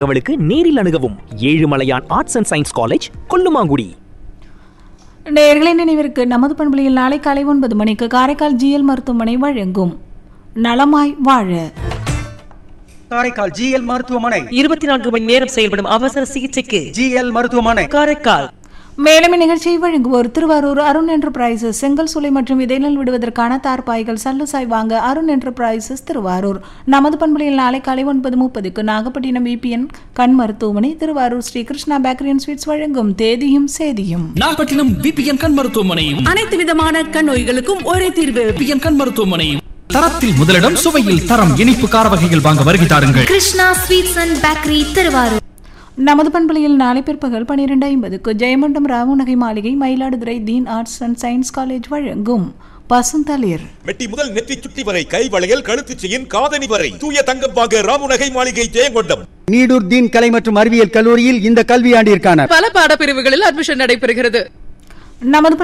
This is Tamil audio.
தகவலுக்கு நேரில் அணுகவும் Ezhumalaiyan arts and science college Kollumangudi நேர்களின் நினைவிற்கு நமது பண்புலியில் நாளை காலை ஒன்பது மணிக்கு காரைக்கால் ஜிஎல் மருத்துவமனை வழங்கும் நலமாய் வாழ காரைக்கால் ஜிஎல் மருத்துவமனை இருபத்தி நான்கு மணி நேரம் செயல்படும் அவசர சிகிச்சைக்கு ஜிஎல் மருத்துவமனை காரைக்கால் மேலும் இந்நிகழ்ச்சியை வழங்குவோர் திருவாரூர் அருண் என்டர்பிரைசஸ் செங்கல் சூளை மற்றும் விதைநெல் விடுவதற்கான தார்பாய்கள் சல்லுசாய் வாங்க அருண் என்டர்பிரைசஸ் திருவாரூர் நமது பண்புலியில் நாளை காலை ஒன்பது முப்பதுக்கு நாகப்பட்டினம் விபிஎன் கண் மருத்துவமனை Tiruvarur Sri Krishna bakery and sweets வழங்கும் தேதியும் சேதியும் நாகப்பட்டினம் விபிஎன் கண் மருத்துவமனையும் அனைத்து விதமான கண் நோய்களுக்கும் ஒரே தீர்வு விபிஎன் கண் மருத்துவமனையும் தரத்தில் முதலிடம் சுவையில் தரம் இனிப்பு கார வகைகள் வாங்க வருகை தாருங்கள் Krishna sweets and bakery Tiruvarur நமது பண்பலையில் நாளை பிற்பகல் பனிரெண்டு ஐம்பதுக்கு ஜெயமண்டம் ராவு நகை மாளிகை Mayiladuthurai Deen arts and science college வழங்கும் பசுந்தளிர் மெட்டி முதல் நெற்றி சுட்டி வரை கை வளையல் கழுத்து செயின் காதணி வரை தூய தங்கம் வாங்க ராமுநகை மாளிகை ஜெயங்கொண்டம் நீடூர் தீன் கலை மற்றும் அறிவியல் கல்லூரியில் இந்த கல்வியாண்டிற்கான பல பாடப்பிரிவுகளில் அட்மிஷன் நடைபெறுகிறது நமது